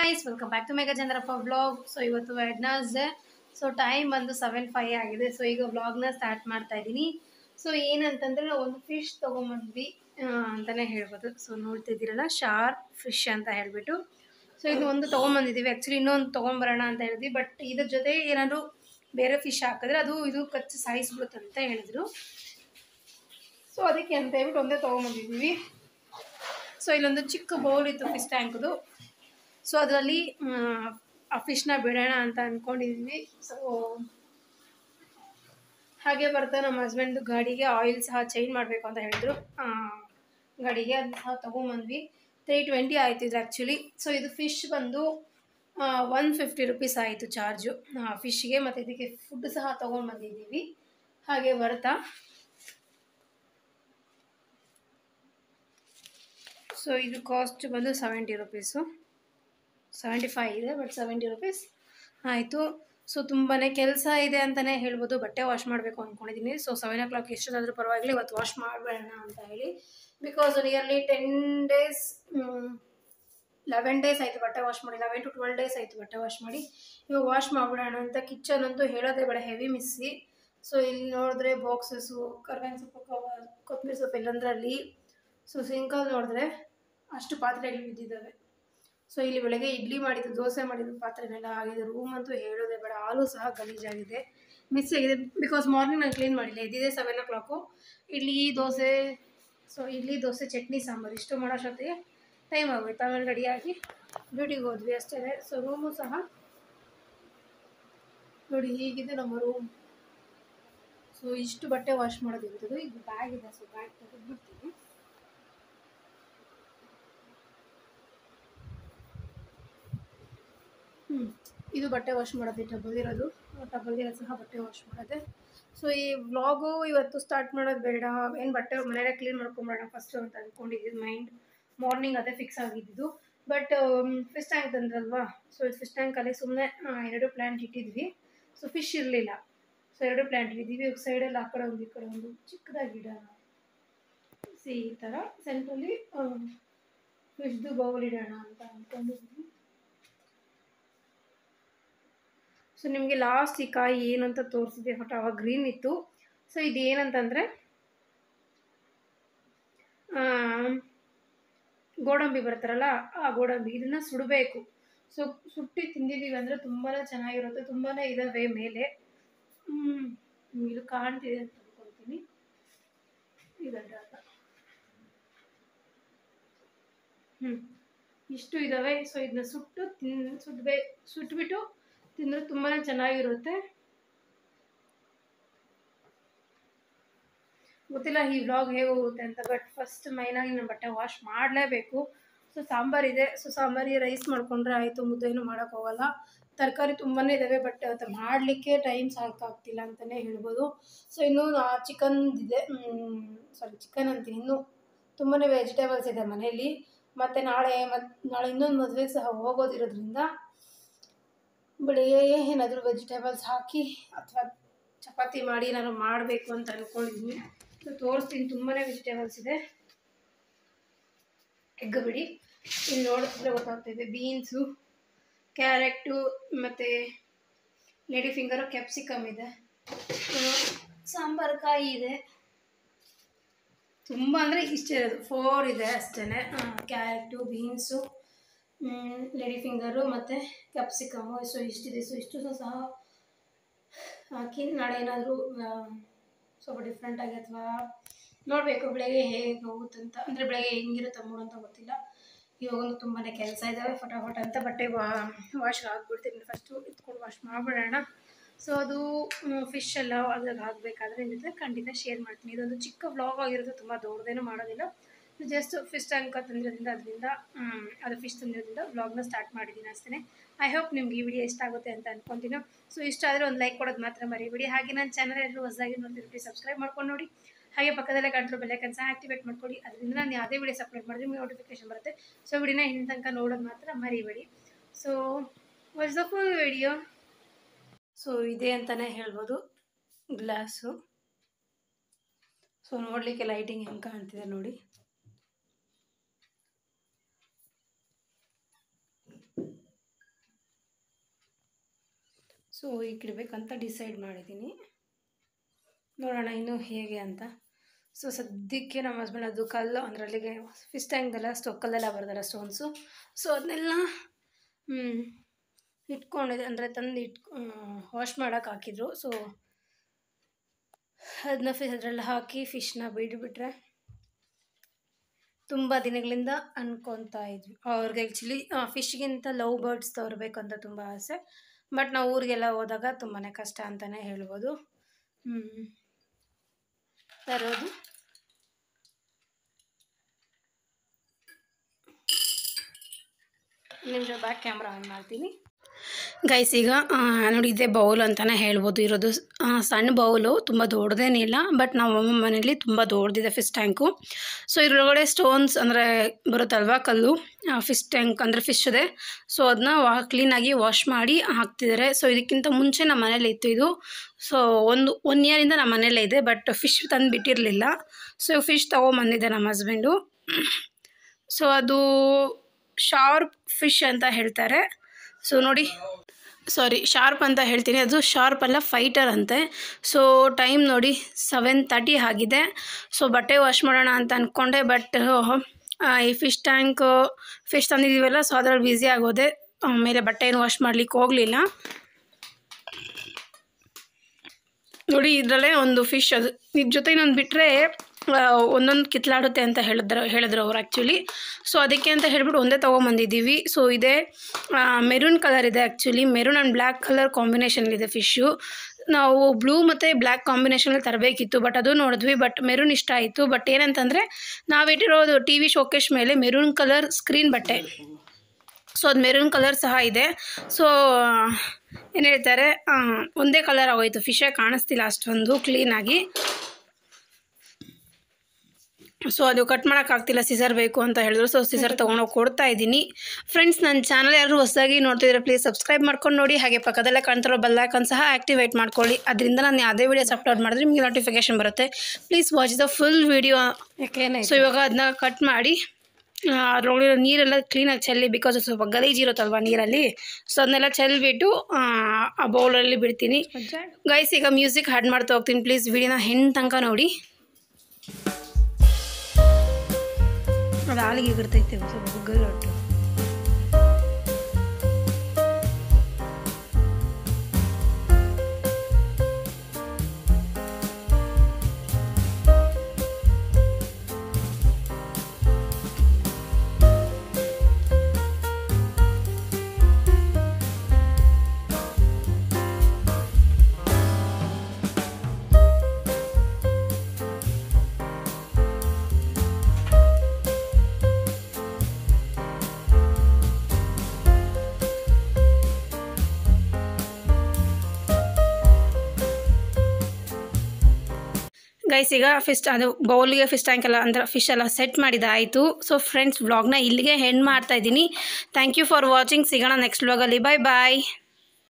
guys welcome back to Megha Chandrappa vlog so ಇವತ್ತು Wednesday so time ಬಂದು seven five ಆಗಿದೆ so ಈಗ ವ್ಲಾಗ್ನ ಸ್ಟಾರ್ಟ್ ಮಾಡ್ತಾ ಇದ್ದೀನಿ ಸೊ ಏನಂತಂದರೆ ನಾವು ಒಂದು ಫಿಶ್ ತೊಗೊಂಬಂದ್ವಿ ಆ, ಅಂತಲೇ ಹೇಳ್ಬೋದು ಸೊ ನೋಡ್ತಿದ್ದೀರಲ್ಲ ಶಾರ್ಪ್ ಫಿಶ್ ಅಂತ ಹೇಳಿಬಿಟ್ಟು ಸೊ ಇದು ಒಂದು ತೊಗೊಂಬಂದಿದ್ದೀವಿ ಆ್ಯಕ್ಚುಲಿ ಇನ್ನೊಂದು ತೊಗೊಂಬರೋಣ ಅಂತ ಹೇಳಿದ್ವಿ ಬಟ್ ಇದ್ರ ಜೊತೆ ಏನಾದರೂ ಬೇರೆ ಫಿಶ್ ಹಾಕಿದ್ರೆ ಅದು ಇದು ಕಚ್ಚಿ ಸಾಯಿಸ್ಬಿಡುತ್ತೆ ಅಂತ ಹೇಳಿದ್ರು ಸೊ ಅದಕ್ಕೆ ಅಂತ ಹೇಳ್ಬಿಟ್ಟು ಒಂದೇ ತೊಗೊಂಬಂದಿದ್ದೀವಿ ಸೊ ಇಲ್ಲೊಂದು ಚಿಕ್ಕ ಬೌಲ್ ಇತ್ತು ಫಿಶ್ ಟ್ಯಾಂಕ್ದು ಸೊ ಅದರಲ್ಲಿ ಆ ಫಿಶ್ನ ಬಿಡೋಣ ಅಂತ ಅಂದ್ಕೊಂಡಿದ್ವಿ ಸೊ ಹಾಗೆ ಬರ್ತಾ ನಮ್ಮ ಹಸ್ಬೆಂಡ್ದು ಗಾಡಿಗೆ ಆಯಿಲ್ ಸಹ ಚೇಂಜ್ ಮಾಡಬೇಕು ಅಂತ ಹೇಳಿದ್ರು ಆ, ಗಾಡಿಗೆ ಅದು ಸಹ ತೊಗೊಂಬಂದ್ವಿ ತ್ರೀ ಟ್ವೆಂಟಿ ಆಯಿತು ಇದು ಆ್ಯಕ್ಚುಲಿ ಸೊ ಇದು ಫಿಶ್ ಬಂದು ಒನ್ ಫಿಫ್ಟಿ ರುಪೀಸ್ ಆಯಿತು ಚಾರ್ಜು ಫಿಶ್ಗೆ ಮತ್ತು ಇದಕ್ಕೆ ಫುಡ್ ಸಹ ತೊಗೊಂಡ್ಬಂದಿದ್ದೀವಿ ಹಾಗೆ ಬರ್ತಾ ಸೊ ಇದು ಕಾಸ್ಟ್ ಬಂದು ಸೆವೆಂಟಿ ರುಪೀಸು ಸೆವೆಂಟಿ ಫೈವ್ ಇದೆ ಬಟ್ ಸೆವೆಂಟಿ ರುಪೀಸ್ ಆಯಿತು ಸೊ ತುಂಬಾ ಕೆಲಸ ಇದೆ ಅಂತಲೇ ಹೇಳ್ಬೋದು ಬಟ್ಟೆ ವಾಶ್ ಮಾಡಬೇಕು ಅಂದ್ಕೊಂಡಿದ್ದೀನಿ ಸೊ ಸೆವೆನ್ ಓ ಕ್ಲಾಕ್ ಎಷ್ಟೊತ್ತಾದರೂ ಪರವಾಗಿಲ್ಲ ಇವತ್ತು ವಾಶ್ ಮಾಡಬೇಡ ಅಂತ ಹೇಳಿ because nearly ten days eleven days ಆಯಿತು ಬಟ್ಟೆ ವಾಶ್ ಮಾಡಿ ಲೆವೆನ್ ಟು ಟ್ವೆಲ್ ಡೇಸ್ ಆಯಿತು ಬಟ್ಟೆ ವಾಶ್ ಮಾಡಿ ಇವಾಗ ವಾಶ್ ಮಾಡಿಬಿಡೋಣ ಅಂತ ಕಿಚನ್ ಅಂತೂ ಹೇಳೋದೇ ಬೇಡ ಹೆವಿ ಮಿಸ್ಸಿ ಸೊ ಇಲ್ಲಿ ನೋಡಿದ್ರೆ ಬಾಕ್ಸಸ್ಸು ಕರ್ಬೇವಿನ ಸೊಪ್ಪು ಕವರ್ ಕೊತ್ತಂಬರಿ ಸೊಪ್ಪು ಎಲ್ಲಂದ್ರಲ್ಲಿ ಸೊ ಸಿಂಕಲ್ಲಿ ನೋಡಿದ್ರೆ ಅಷ್ಟು ಪಾತ್ರೆಗಳು ಬಿದ್ದಿದ್ದಾವೆ ಸೊ ಇಲ್ಲಿ ಬೆಳಗ್ಗೆ ಇಡ್ಲಿ ಮಾಡಿದ್ದು ದೋಸೆ ಮಾಡಿದ್ದು ಪಾತ್ರೆನೆಲ್ಲ ಆಗಿದೆ ರೂಮ್ ಅಂತೂ ಹೇಳೋದೇ ಬೇಡ ಹಾಲು ಸಹ ಗಲೀಜಾಗಿದೆ ಮಿಸ್ ಆಗಿದೆ ಬಿಕಾಸ್ ಮಾರ್ನಿಂಗ್ ನಾನು ಕ್ಲೀನ್ ಮಾಡಿಲ್ಲ ಎದ್ದಿದೆ seven o'clock idli dosa so idli dosa chutney sambar ಇಷ್ಟು ಮಾಡೋಷ್ಟೊತ್ತಿಗೆ ಟೈಮ್ ಆಗೋಯ್ತು ಆಮೇಲೆ ರೆಡಿಯಾಗಿ ಡ್ಯೂಟಿಗೆ ಹೋದ್ವಿ ಅಷ್ಟೇ ಸೊ ರೂಮು ಸಹ ನೋಡಿ ಹೀಗಿದೆ ನಮ್ಮ ರೂಮ್ ಸೊ ಇಷ್ಟು ಬಟ್ಟೆ ವಾಶ್ ಮಾಡೋದಿರ್ತದೆ ಇದು ಬ್ಯಾಗ್ ಇದೆ ಸೊ ಬ್ಯಾಗ್ ತೆಗೆದ್ಬಿಡ್ತೀನಿ ಹ್ಞೂ ಇದು ಬಟ್ಟೆ ವಾಶ್ ಮಾಡೋದು ಟಬಲ್ ಇರೋದು ಟಬಲ್ ಇರೋದು ಸಹ ಬಟ್ಟೆ ವಾಶ್ ಮಾಡೋದೆ ಸೊ ಈ ವ್ಲಾಗು ಇವತ್ತು ಸ್ಟಾರ್ಟ್ ಮಾಡೋದು ಬೇಡ ಏನು ಬಟ್ಟೆ ಮನೆಯಲ್ಲೇ ಕ್ಲೀನ್ ಮಾಡ್ಕೊಂಬಿಡೋಣ ಫಸ್ಟು ಅಂತ ಅಂದ್ಕೊಂಡಿದ್ದು ಮೈಂಡ್ ಮಾರ್ನಿಂಗ್ ಅದೇ ಫಿಕ್ಸ್ ಆಗಿದ್ದು ಬಟ್ ಫಿಶ್ ಟ್ಯಾಂಕ್ ತಂದ್ರಲ್ವಾ ಸೊ ಇದು ಫಿಶ್ ಟ್ಯಾಂಕಲ್ಲಿ ಸುಮ್ಮನೆ ಎರಡು ಪ್ಲ್ಯಾಂಟ್ ಇಟ್ಟಿದ್ವಿ ಸೊ ಫಿಶ್ ಇರಲಿಲ್ಲ ಸೊ ಎರಡು ಪ್ಲ್ಯಾಂಟ್ ಇಟ್ಟಿದ್ದೀವಿ ಇವಾಗ ಸೈಡಲ್ಲಿ ಆ ಕಡೆ ಒಂದು ಈ ಕಡೆ ಒಂದು ಚಿಕ್ಕದಾಗಿ ಗಿಡ ಸಿ ಈ ಥರ ಸೆಂಟ್ರಲ್ಲಿ ಫಿಶ್ದು ಬೌಲ್ ಇಡೋಣ ಅಂತ ಅಂದ್ಕೊಂಡಿದ್ವಿ ಸೊ ನಿಮಗೆ ಲಾಸ್ಟ್ ಈ ಕಾಯಿ ಏನು ಅಂತ ತೋರಿಸಿದೆ ಬಟ್ ಅವಾಗ ಗ್ರೀನ್ ಇತ್ತು ಸೊ ಇದು ಏನಂತಂದರೆ ಗೋಡಂಬಿ ಬರ್ತಾರಲ್ಲ ಆ ಗೋಡಂಬಿ ಇದನ್ನು ಸುಡಬೇಕು ಸೊ ಸುಟ್ಟಿ ತಿಂದಿದ್ದೀವಿ ಅಂದರೆ ತುಂಬಾ ಚೆನ್ನಾಗಿರುತ್ತೆ ತುಂಬಾ ಇದಾವೆ ಮೇಲೆ ಹ್ಮ್, ಇದು ಕಾಣ್ತಿದೆ ಅಂತ ಅನ್ಕೊಳ್ತೀನಿ ಇದಲ್ಲ ಹ್ಞೂ ಇಷ್ಟು ಇದ್ದಾವೆ ಸೊ ಇದನ್ನ ಸುಟ್ಟು ತಿನ್ ಸುಟ್ಬೇ ಸುಟ್ಬಿಟ್ಟು ತಿಂದರೆ ತುಂಬಾ ಚೆನ್ನಾಗಿರುತ್ತೆ ಗೊತ್ತಿಲ್ಲ ಈ ವ್ಲಾಗ್ ಹೇಗೆ ಹೋಗುತ್ತೆ ಅಂತ ಬಟ್ ಫಸ್ಟ್ ಮೈನಾಗಿ ನಾನು ಬಟ್ಟೆ ವಾಶ್ ಮಾಡಲೇಬೇಕು ಸೊ ಸಾಂಬಾರಿದೆ ಸೊ ಸಾಂಬಾರಿಗೆ ರೈಸ್ ಮಾಡ್ಕೊಂಡ್ರೆ ಆಯಿತು ಮುದ್ದೆನೂ ಮಾಡೋಕ್ಕೋಗಲ್ಲ ತರಕಾರಿ ತುಂಬಾ ಇದ್ದಾವೆ ಬಟ್ ಅದು ಮಾಡಲಿಕ್ಕೆ ಟೈಮ್ ಸಾಕಾಗ್ತಿಲ್ಲ ಅಂತಲೇ ಹೇಳ್ಬೋದು ಸೊ ಇನ್ನೂ ಚಿಕನ್ ಇದೆ ಸಾರಿ ಚಿಕನ್ ಅಂತೀನಿ ಇನ್ನೂ ತುಂಬಾ ವೆಜಿಟೇಬಲ್ಸ್ ಇದೆ ಮನೆಯಲ್ಲಿ ಮತ್ತು ನಾಳೆ ಮತ್ತು ನಾಳೆ ಇನ್ನೊಂದು ಮದುವೆಗೆ ಸಹ ಹೋಗೋದಿರೋದ್ರಿಂದ ಬೆಳಿಗ್ಗೆ ಏನಾದರೂ ವೆಜಿಟೇಬಲ್ಸ್ ಹಾಕಿ ಅಥವಾ ಚಪಾತಿ ಮಾಡಿ ಏನಾದ್ರು ಮಾಡಬೇಕು ಅಂತ ಅಂದ್ಕೊಂಡಿದ್ದೀನಿ ಸೊ ತೋರಿಸ್ತೀನಿ ತುಂಬಾ ವೆಜಿಟೇಬಲ್ಸ್ ಇದೆ ಎಗ್ ಬಿಡಿ ಇಲ್ಲಿ ನೋಡಿದ್ರೆ ಗೊತ್ತಾಗ್ತಾಯಿದೆ ಬೀನ್ಸು ಕ್ಯಾರೆಟು ಮತ್ತು ಲೇಡಿ ಫಿಂಗರು ಕ್ಯಾಪ್ಸಿಕಮ್ ಇದೆ ಸಾಂಬಾರು ಕಾಯಿ ಇದೆ ತುಂಬ ಅಂದರೆ ಇಷ್ಟೇ ಇರೋದು ಫೋರ್ ಇದೆ ಅಷ್ಟೇ ಕ್ಯಾರೆಟು ಬೀನ್ಸು ಲೇಡಿ ಫಿಂಗರು ಮತ್ತು ಕ್ಯಾಪ್ಸಿಕಮು ಸೊ ಇಷ್ಟಿದೆ ಸೊ ಇಷ್ಟು ಸಹ ಹಾಕಿ ನಾಳೆ ಏನಾದರೂ ಸ್ವಲ್ಪ ಡಿಫ್ರೆಂಟಾಗಿ ಅಥವಾ ನೋಡಬೇಕು ಬೆಳಗ್ಗೆ ಹೇಗೆ ಹೋಗುತ್ತಂತ ಅಂದರೆ ಬೆಳಗ್ಗೆ ಹೆಂಗಿರುತ್ತೆ ಮೂಡ್ ಅಂತ ಗೊತ್ತಿಲ್ಲ ಇವಾಗೊಂದು ತುಂಬಾ ಕೆಲಸ ಇದ್ದಾವೆ ಫಟಾಫಟ್ ಅಂತ ಬಟ್ಟೆ ವಾಶ್ ಹಾಕ್ಬಿಡ್ತೀನಿ ಫಸ್ಟು ಎತ್ಕೊಂಡು ವಾಶ್ ಮಾಡಿಬಿಡೋಣ ಸೊ ಅದು ಫಿಶ್ ಎಲ್ಲ ಅದ್ರಾಗ ಹಾಕಬೇಕಾದ್ರೆ ನಿಮ್ಮ ಜೊತೆ ಖಂಡಿತ ಶೇರ್ ಮಾಡ್ತೀನಿ ಇದೊಂದು ಚಿಕ್ಕ ವ್ಲಾಗ್ ಆಗಿರುತ್ತೆ ತುಂಬ ದೊಡ್ಡದೇನು ಮಾಡೋದಿಲ್ಲ ಜಸ್ಟ್ ಫಿಶ್ ಟ್ಯಾಂಕ್ ತಂದಿರೋದ್ರಿಂದ ಅದರಿಂದ ಅದು ಫಿಶ್ ತಂದಿರೋದ್ರಿಂದ ವ್ಲಾಗ್ನ ಸ್ಟಾರ್ಟ್ ಮಾಡಿದ್ದೀನಿ ಅಷ್ಟೇ ಐ ಹೋಪ್ ನಿಮ್ಗೆ ಈ ವಿಡಿಯೋ ಇಷ್ಟ ಆಗುತ್ತೆ ಅಂತ ಅನ್ಕೊತೀನಿ ಸೊ ಇಷ್ಟ ಆದರೆ ಒಂದು ಲೈಕ್ ಕೊಡೋದು ಮಾತ್ರ ಮರಿಬೇಡಿ ಹಾಗೆ ನನ್ನ ಚಾನಲ್ ಎಲ್ಲರೂ ಹೊಸದಾಗಿ ನೋಡ್ತಿರ್ತೀವಿ ಸಬ್ಸ್ಕ್ರೈಬ್ ಮಾಡ್ಕೊಂಡು ನೋಡಿ ಹಾಗೆ ಪಕ್ಕದಲ್ಲೇ ಕಂಟ್ರೋ ಬೆಲ್ಲೈಕನ್ ಸಹ ಆಕ್ಟಿವೇಟ್ ಮಾಡ್ಕೊಳ್ಳಿ ಅದರಿಂದ ನಾನು ಯಾವುದೇ ವಿಡಿಯೋಸ್ ಅಪ್ಲೋಡ್ ಮಾಡಿದ್ರೆ ನಿಮಗೆ ನೋಟಿಫಿಕೇಶನ್ ಬರುತ್ತೆ ಸೊ ವಿಡಿಯೋನ ಹಿಂದೆ ತನಕ ನೋಡೋದು ಮಾತ್ರ ಮರಿಬೇಡಿ so what's the full video so ಇದೆ ಅಂತಲೇ ಹೇಳ್ಬೋದು ಗ್ಲಾಸು ಸೊ ನೋಡಲಿಕ್ಕೆ ಲೈಟಿಂಗ್ ಹೆಂಗೆ ಕಾಣ್ತಿದೆ ನೋಡಿ ಸೊ ಇಕ್ಕಿಡ್ಬೇಕಂತ ಡಿಸೈಡ್ ಮಾಡಿದ್ದೀನಿ ನೋಡೋಣ ಇನ್ನು ಹೇಗೆ ಅಂತ ಸೊ ಸದ್ಯಕ್ಕೆ ನಮ್ಮ ಹಸ್ಬೆಂಡ್ ಅದು ಕಲ್ಲು ಅಂದರೆ ಅಲ್ಲಿಗೆ ಫಿಶ್ ಟ್ಯಾಂಕ್ದೆಲ್ಲ ಸ್ಟೋ ಕಲ್ಲೆಲ್ಲ ಬರೋದಲ್ಲ ಸ್ಟೋನ್ಸು ಸೊ ಅದನ್ನೆಲ್ಲ ಇಟ್ಕೊಂಡಿದೆ ಅಂದರೆ ತಂದು ಇಟ್ ವಾಶ್ ಮಾಡೋಕೆ ಹಾಕಿದ್ರು ಸೊ ಅದನ್ನ ಫಿ ಅದರಲ್ಲಿ ಹಾಕಿ ಫಿಶ್ನ ಬಿಟ್ಬಿಟ್ರೆ ತುಂಬ ದಿನಗಳಿಂದ ಅನ್ಕೊತಾ ಇದ್ವಿ ಅವ್ರಿಗೆ ಆ್ಯಕ್ಚುಲಿ ಫಿಶ್ಗಿಂತ ಲವ್ ಬರ್ಡ್ಸ್ ತರಬೇಕು ಅಂತ ತುಂಬ ಆಸೆ ಬಟ್ ನಾವು ಊರಿಗೆಲ್ಲ ಹೋದಾಗ ತುಂಬಾ ಕಷ್ಟ ಅಂತಲೇ ಹೇಳ್ಬೋದು ಹ್ಞೂ ತರೋದು ನಿಮಿಷ ಬ್ಯಾಕ್ ಕ್ಯಾಮ್ರಾ ಆನ್ ಮಾಡ್ತೀನಿ ಗೈಸ್ ಈಗ ಆ, ನೋಡಿ ಇದೇ ಬೌಲ್ ಅಂತಲೇ ಹೇಳ್ಬೋದು ಇರೋದು ಆ, ಸಣ್ಣ ಬೌಲು ತುಂಬ ದೊಡ್ಡದೇನಿಲ್ಲ ಬಟ್ ನಮ್ಮ ಅಮ್ಮ ಮನೇಲಿ ತುಂಬ ದೊಡ್ಡದಿದೆ ಫಿಶ್ ಟ್ಯಾಂಕು ಸೊ ಇದ್ರೊಳಗಡೆ ಸ್ಟೋನ್ಸ್ ಅಂದರೆ ಬರುತ್ತಲ್ವಾ ಕಲ್ಲು ಫಿಶ್ ಟ್ಯಾಂಕ್ ಅಂದರೆ ಫಿಶ್ ಇದೆ ಸೊ ಅದನ್ನ ವಾ ಕ್ಲೀನಾಗಿ ವಾಶ್ ಮಾಡಿ ಹಾಕ್ತಿದ್ದಾರೆ ಸೊ ಇದಕ್ಕಿಂತ ಮುಂಚೆ ನಮ್ಮ ಮನೇಲಿ ಇತ್ತು ಇದು ಸೊ ಒಂದು ಒನ್ ಇಯರಿಂದ ನಮ್ಮ ಮನೇಲೇ ಇದೆ ಬಟ್ ಫಿಶ್ ತಂದು ಬಿಟ್ಟಿರಲಿಲ್ಲ ಸೊ ಫಿಶ್ ತೊಗೊಂಬಂದಿದ್ದೆ ನಮ್ಮ ಹಸ್ಬೆಂಡು ಸೊ ಅದು ಶಾರ್ಪ್ ಫಿಶ್ ಅಂತ ಹೇಳ್ತಾರೆ ಸೊ ನೋಡಿ ಸಾರಿ ಶಾರ್ಪ್ ಅಂತ ಹೇಳ್ತೀನಿ ಅದು ಶಾರ್ಪ್ ಅಲ್ಲ ಫೈಟರ್ ಅಂತೆ ಸೊ ಟೈಮ್ ನೋಡಿ ಸೆವೆನ್ ತರ್ಟಿ ಆಗಿದೆ ಸೊ ಬಟ್ಟೆ ವಾಶ್ ಮಾಡೋಣ ಅಂತ ಅಂದ್ಕೊಂಡೆ ಬಟ್ ಈ ಫಿಶ್ ಟ್ಯಾಂಕ್ ಫಿಶ್ ತಂದಿದ್ದೀವಲ್ಲ ಸೊ ಅದ್ರಲ್ಲಿ ಬ್ಯುಸಿ ಆಗೋದೆ ಆಮೇಲೆ ಬಟ್ಟೆ ಏನು ವಾಶ್ ಮಾಡ್ಲಿಕ್ಕೆ ಹೋಗಲಿಲ್ಲ ನೋಡಿ ಇದರಲ್ಲೇ ಒಂದು ಫಿಶ್ ಅದು ಇದ್ರ ಜೊತೆ ಇನ್ನೊಂದು ಬಿಟ್ಟರೆ ಒಂದೊಂದು ಕಿತ್ಲಾಡುತ್ತೆ ಅಂತ ಹೇಳಿದ್ರು ಹೇಳಿದ್ರು ಅವ್ರು ಆ್ಯಕ್ಚುಲಿ ಸೊ ಅದಕ್ಕೆ ಅಂತ ಹೇಳ್ಬಿಟ್ಟು ಒಂದೇ ತೊಗೊಂಬಂದಿದ್ದೀವಿ ಸೊ ಇದೆ ಮೆರೂನ್ ಕಲರ್ ಇದೆ actually maroon and black colour ಕಾಂಬಿನೇಷನ್ಲಿದೆ ಫಿಶ್ಶು ನಾವು ಬ್ಲೂ ಮತ್ತು ಬ್ಲ್ಯಾಕ್ ಕಾಂಬಿನೇಷನಲ್ಲಿ ತರಬೇಕಿತ್ತು ಬಟ್ ಅದು ನೋಡಿದ್ವಿ ಬಟ್ ಮೆರೂನ್ ಇಷ್ಟ ಆಯಿತು ಬಟ್ ಏನಂತಂದರೆ ನಾವಿಟ್ಟಿರೋದು ಟಿ ವಿ ಶೋಕೇಶ್ ಮೇಲೆ ಮೆರೂನ್ ಕಲರ್ ಸ್ಕ್ರೀನ್ ಬಟ್ಟೆ ಸೊ ಅದು ಮೆರೂನ್ ಕಲರ್ ಸಹ ಇದೆ ಸೊ ಏನು ಹೇಳ್ತಾರೆ ಆ, ಒಂದೇ ಕಲರ್ ಆಗೋಯ್ತು ಫಿಶೇ ಕಾಣಿಸ್ತಿಲ್ಲ ಅಷ್ಟೊಂದು ಕ್ಲೀನಾಗಿ ಸೊ ಅದು ಕಟ್ ಮಾಡೋಕ್ಕಾಗ್ತಿಲ್ಲ ಸಿಸರ್ ಬೇಕು ಅಂತ ಹೇಳಿದ್ರು ಸೊ ಸಿಸರ್ ತೊಗೊಂಡೋಗಿ ಕೊಡ್ತಾ ಇದ್ದೀನಿ ಫ್ರೆಂಡ್ಸ್ ನನ್ನ ಚಾನಲ್ ಯಾರು ಹೊಸದಾಗಿ ನೋಡ್ತಿದ್ರೆ ಪ್ಲೀಸ್ ಸಬ್ಸ್ಕ್ರೈಬ್ ಮಾಡ್ಕೊಂಡು ನೋಡಿ ಹಾಗೆ ಪಕ್ಕದಲ್ಲೇ ಕಾಣ್ತಿರೋ ಬೆಲ್ಲೈಕನ್ ಸಹ ಆ್ಯಕ್ಟಿವೇಟ್ ಮಾಡ್ಕೊಳ್ಳಿ ಅದರಿಂದ ನಾನು ಯಾವುದೇ ವೀಡಿಯೋಸ್ ಅಪ್ಲೋಡ್ ಮಾಡಿದ್ರೆ ನಿಮಗೆ ನೋಟಿಫಿಕೇಶನ್ ಬರುತ್ತೆ please watch the full video so ಇವಾಗ ಅದನ್ನ ಕಟ್ ಮಾಡಿ ಅದರೊಳಗಿರೋ ನೀರೆಲ್ಲ ಕ್ಲೀನಾಗಿ ಚೆಲ್ಲಿ ಬಿಕಾಸ್ ಸ್ವಲ್ಪ ಗಲೀಜ್ ಇರುತ್ತಲ್ವ ನೀರಲ್ಲಿ ಸೊ ಅದನ್ನೆಲ್ಲ ಚೆಲ್ಬಿಟ್ಟು ಆ, ಆ ಬೌಲಲ್ಲಿ ಬಿಡ್ತೀನಿ ಗೈಸ್ ಈಗ ಮ್ಯೂಸಿಕ್ ಹಾಡ್ ಮಾಡ್ತಾ ಹೋಗ್ತೀನಿ ಪ್ಲೀಸ್ ವಿಡಿಯೋನ ಹೆಣ್ಣು ತನಕ ನೋಡಿ ಅದು ಹಾಲಿಗೆ ಬಿಡ್ತೈತೆ ಸ್ವಲ್ಪ ಗುಗ್ಗಲ್ ಒಟ್ಟು ಗೈಸ್ ಈಗ ಫಿಶ್ ಅದು ಬೌಲ್ಗೆ ಫಿಶ್ ಟ್ಯಾಂಕ್ ಎಲ್ಲ ಅಂದ್ರೆ ಫಿಶ್ ಎಲ್ಲ ಸೆಟ್ ಮಾಡಿದಾಯಿತು ಸೊ ಫ್ರೆಂಡ್ಸ್ ವ್ಲಾಗ್ನ ಇಲ್ಲಿಗೆ ಹೆಣ್ಣು ಮಾಡ್ತಾ ಇದ್ದೀನಿ ಥ್ಯಾಂಕ್ ಯು ಫಾರ್ ವಾಚಿಂಗ್ ಸಿಗೋಣ ನೆಕ್ಸ್ಟ್ ವ್ಲಾಗಲ್ಲಿ ಬಾಯ್ ಬಾಯ್